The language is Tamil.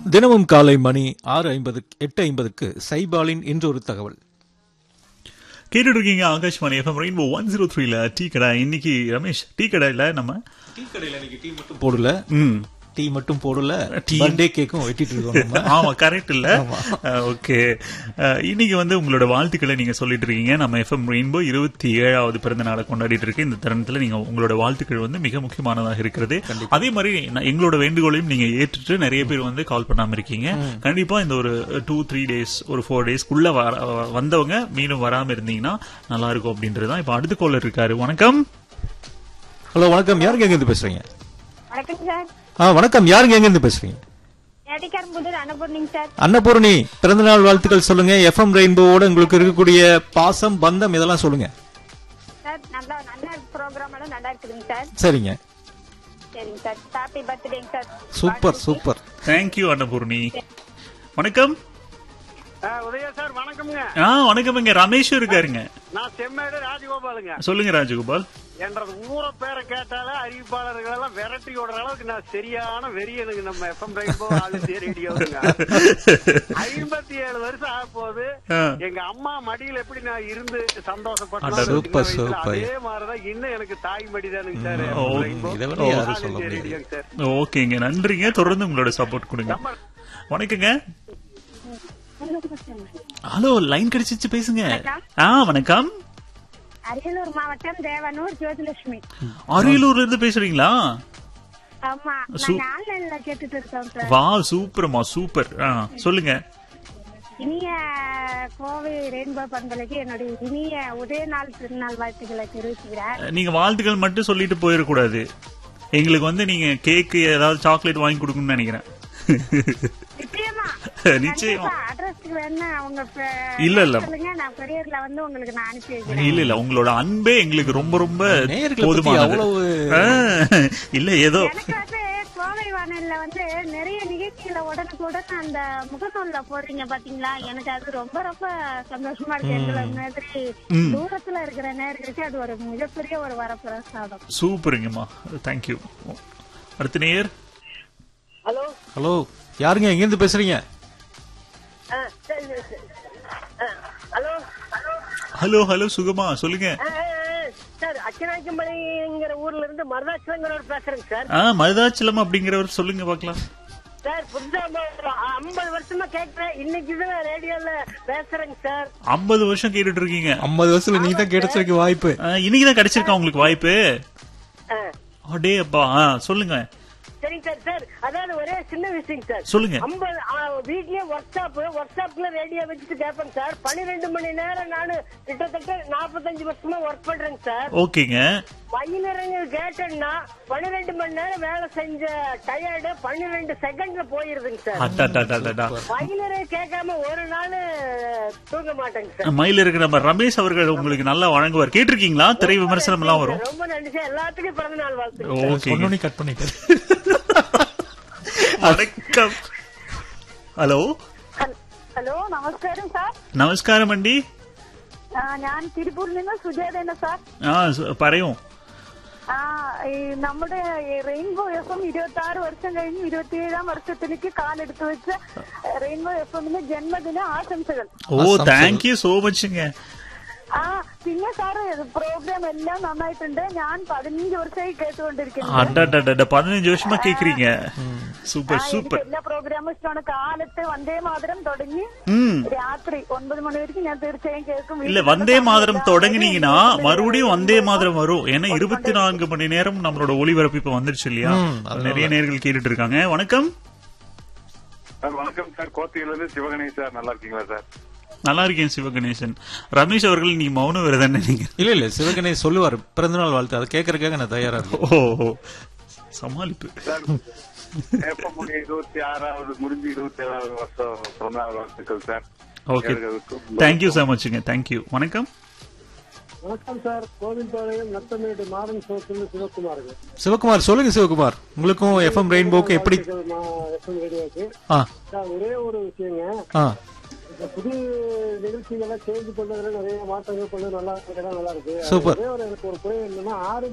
தினமும் காலை மணி ஆறு ஐம்பது எட்டு ஐம்பதுக்கு சைபாலின் இன்றொரு தகவல் கேட்டுட்டு இருக்கீங்க Akashvani FM rainbow one zero த்ரீல டீ கடை இன்னைக்கு ரமேஷ் டீ கடையில நம்ம டீ கடையில் இன்னைக்கு டீ மட்டும் போடல ம் டீ மட்டும் போடல டீ- பர்த்டே கேக்கும் வெட்டிட்டு இருக்கோம் நம்ம ஆமா கரெக்ட் இல்ல ஓகே இன்னைக்கு வந்து உங்களோட வாழ்த்துக்களை நீங்க சொல்லிட்டு இருக்கீங்க நம்ம எஃப்எம் ரெயின்போ இருபத்தி ஏழாவது பிறந்த நாளை கொண்டாடிட்டு இருக்கு இந்த தருணத்துல நீங்க உங்களோட வாழ்த்துக்கள் வந்து மிக முக்கியமானதாக இருக்கிறது அதே மாதிரி நான் எங்களோட வேண்டுகோளையும் நீங்க ஏற்றுட்டு நிறைய பேர் வந்து கால் பண்ணாம இருக்கீங்க கண்டிப்பா இந்த ஒரு டூ த்ரீ டேஸ் ஒரு ஃபோர் டேஸ்க்குள்ள வந்தவங்க மீண்டும் வராம இருந்தீங்கன்னா நல்லா இருக்கும் அப்படின்றதுதான் இப்ப அடுத்த காலர் இருக்காரு வணக்கம் ஹலோ வணக்கம் யாருங்க எங்க இருந்து பேசுறீங்க வணக்கம் சார் ஆ வணக்கம் யாருங்க எங்க இருந்து பேசுறீங்க ஏடிக்கார் முதல் அனுபவனிங்க சார் அன்னபூர்ணி பிறந்தநாள் வாழ்த்துக்கள் சொல்லுங்க எஃப்எம் ரெயின்போவோட உங்களுக்கு இருக்கக்கூடிய பாசம் பந்தம் இதெல்லாம் சொல்லுங்க சார் நல்லா நல்ல ப்ரோக்ராம் எல்லாம் நல்லா இருக்குதுங்க சார் சரிங்க சரிங்க சார் ஹாப்பி பர்த்டேங்க sir super super thank you Annapoorni வணக்கம் ஆ, உதயா சார் வணக்கம்ங்க ஆ வணக்கம் இங்க ரமேஷ் இருக்காருங்க நான் செம்மேடு ராஜகோபாலுங்க சொல்லுங்க ராஜகோபால் என்றது ஊரை பேரை கேட்டாலே அறிவிப்பாளர்கள் எல்லாம் விரட்டி விடுற அளவுக்கு நான் சரியான வெறியனுங்க நம்ம எஃப்எம் ரெயின்போ ஆளுநர் ரேடியோங்க ஐம்பத்தி ஏழு வருஷம் ஆக போகுது ஆ. எங்க அம்மா மடியில எப்படி நான் இருந்து அட, சந்தோஷப்பட்டேன் சூப்பர், சூப்பர். அதே மாதிரிதான் இன்னும் எனக்கு தாய் மடிதானுங்க சார் ஓ, FM ரெயின்போ. இதை விட யாரும் சொல்ல ஆளுநர் முடியாது. ரேடியோங்க சார் ஓகேங்க நன்றிங்க தொடர்ந்து உங்களோட சப்போர்ட் கொடுங்க நம்ம வணக்கங்க ஹலோ லைன் கிடைச்சிச்சு பேசுங்க ஆ வணக்கம் அரியலூர் மாவட்டம் தேவனூர் ஜோதிலட்சுமி அரியலூர்ல இருந்து பேசுறீங்களா ஆமா சு- நாங்க ஆன்லைன்ல கேட்டுட்டு இருக்கோம் சார் வா சூப்பர்மா சூப்பர் ஆ சொல்லுங்க இனிய கோவை ரெயின்போ பண்பலைக்கு என்னுடைய இனிய உதய நாள் திருநாள் வாழ்த்துக்களை தெரிவிச்சுக்கிறேன் நீங்க வாழ்த்துக்கள் மட்டும் சொல்லிட்டு போயிடக்கூடாது எங்களுக்கு வந்து நீங்க கேக்கு ஏதாவது சாக்லேட் வாங்கி கொடுக்கணும்னு நினைக்கிறேன் நிச்சயமா நிச்சயம். அட்ரஸ்க்கு வேணா அவங்க பே- இல்ல, இல்ல. சொல்லுங்க நான் கொரியர்ல வந்து உங்களுக்கு நான் அனுப்பி வைக்கிறேன் இல்ல இல்ல உங்களோட அன்பே எங்களுக்கு ரொம்ப ரொம்ப நேயர்களை பத்தி போதுமானது அவ்வளவு- ஆ, இல்ல ஏதோ எனக்கு வந்து கோவை வானல்ல வந்து நிறைய நிகழ்ச்சிகளை உடனுக்குடன் அந்த முகநூல்ல போடுறீங்க பாத்தீங்களா எனக்கு அது ரொம்ப ரொம்ப சந்தோஷமா இருக்கு எங்களை மாதிரி தூரத்துல இருக்கிற நேர்களுக்கு அது ஒரு மிகப்பெரிய ஒரு வரப்பிரசாதம் சூப்பருங்கம்மா தேங்க்யூ அடுத்த நேயர் ஹலோ ஹலோ யாருங்க எங்க இருந்து பேசுறீங்க ஹலோ ஹலோ ஹலோ சுகமா சொல்லுங்க சார் அச்சனாய்க்கம்பள்ளிங்கிற ஊர்ல இருந்து மருதாச்சலங்கிறவர் பேசுறேங்க சார் ஆ மருதாச்சலம் அப்படிங்கிறவர் சொல்லுங்க பார்க்கலாம் சார் புதுசா ஐம்பது வருஷமா கேட்கிறேன் இன்னைக்கு தான் ரேடியோல பேசுறேங்க சார் ஐம்பது வருஷம் கேட்டுட்டு இருக்கீங்க ஐம்பது வருஷத்துல நீங்க தான் கிடைச்சிருக்க வாய்ப்பு ஆ, இன்னைக்குதான் கிடைச்சிருக்கா உங்களுக்கு வாய்ப்பு ஆ, அடே அப்பா ஆ, சொல்லுங்க சரிங்க சார் சார் அதாவது ஒரே சின்ன விஷயம் சார் சொல்லுங்க ஐம்பது வீட்லயே ஒர்க் ஷாப் ஒர்க் ஷாப்ல ரேடியோ வச்சுட்டு கேட்பேங்க சார் பன்னிரெண்டு மணி நேரம் நானு கிட்டத்தட்ட நாற்பத்தஞ்சு வருஷமா ஒர்க் பண்றேங்க சார் ஓகேங்க வயிறங்க கேட்டேன்னா பன்னிரெண்டு மணி நேரம் வேலை செஞ்ச டயர்டு பன்னிரெண்டு செகண்ட்ல போயிருதுங்க சார் அடடடடடா. வயிறரை கேட்காம ஒரு நாள் தூங்க மாட்டேங்க சார் மயில இருக்கிற நம்ம ரமேஷ் அவர்கள் உங்களுக்கு நல்லா வழங்குவார் கேட்டிருக்கீங்களா திரை விமர்சனம் எல்லாம் வரும் ரொம்ப நன்றி சார் எல்லாத்துக்கும் பிறந்த நாள் வாழ்த்து ஓகே சொன்னோனே கட் பண்ணிட்டு வணக்கம் ஹலோ ഹലോ നമസ്കാരം സാർ നമസ്കാരം അണ്ടി ആ, ഞാൻ തിരുപ്പൂരിൽ നിന്ന് സുജേതേന സാർ ആ സ- പറയൂ ആ ഈ നമ്മുടെ ഈ റെയിൻബോ എഫ് എം ഇരുപത്തി ആറ് വർഷം കഴിഞ്ഞ് ഇരുപത്തിയേഴാം വർഷത്തിലേക്ക് കാലെടുത്ത് വെച്ച റെയിൻബോ എഫ് എമ്മിന് ജന്മദിന ആശംസകൾ ഓ താങ്ക് യു സോ മച്ച് ആ പിന്നെ സാറ് പ്രോഗ്രാം എല്ലാം നന്നായിട്ടുണ്ട് ഞാൻ പതിനഞ്ച് വർഷമായി കേട്ടുകൊണ്ടിരിക്കുന്നു അടടടട പതിനഞ്ച് വർഷமா കേக்குறீங்க സൂപ്പർ ആ, സൂപ്പർ എനിക്ക് എല്ലാ പ്രോഗ്രാമും ഇഷ്ടമാണ് കാലത്ത് വന്ദേ മാതരം തുടങ്ങി ம் രാത്രി ഒൻപത് മണി വரைக்கும் ഞാൻ തീർച്ചയായും കേൾക്കും இல்ல வந்தே மாதரம் தொடங்குனீங்கன்னா மறுபடியும் வந்தே மாதரம் வரும் ஏன்னா இருபத்தி நான்கு மணி நேரம் நம்மளோட ஒளிபரப்பு இப்ப வந்துருச்சு இல்லையா நிறைய நேர்கள் கேட்டுட்டு இருக்காங்க வணக்கம் சார் வணக்கம் சார் கோத்தியிலிருந்து சிவகணேஷ் சார் நல்லா இருக்கீங்களா சார் நல்லா இருக்கேன் சிவகணேசன் ரமேஷ் அவர்கள் நீ மௌன விரதம் நீங்க இல்ல இல்ல சிவகணேஷ் சொல்லுவாரு பிறந்தநாள் வாழ்த்து அதை கேட்கறதுக்காக நான் தயாரா இருக்கேன் ஓ ஓ. சமாளிப்பு சார் எப்ப முடியும் இருபத்தி ஆறாவது முடிஞ்சு இருபத்தி ஏழாவது வருஷம் பிறந்தநாள் வாழ்த்துக்கள் சார் ஓகே நேயர்களுக்கும் தேங்க்யூ சோ மச்சுங்க தேங்க்யூ வணக்கம் வணக்கம் சார் கோவில்பாளையம் நத்தமேடு மாறன் சோத்துல சிவகுமாருங்க சிவகுமார் சொல்லுங்க சிவகுமார் உங்களுக்கும் எஃப்எம் ரெயின்போக்கு எப்படி எஃப்எம் ரேடியோக்கு ஆ சார் ஒரே ஒரு விஷயங்க ஆ இந்த புது நிகழ்ச்சிகள்லாம் சேஞ்ச் பண்ணதுல நிறைய மாற்றங்கள் பண்ணது நல்லா இருக்கிறதா நல்லா இருக்கு சூப்பர். ஒரே ஒரு எனக்கு ஒரு குறை என்னன்னா ஆறு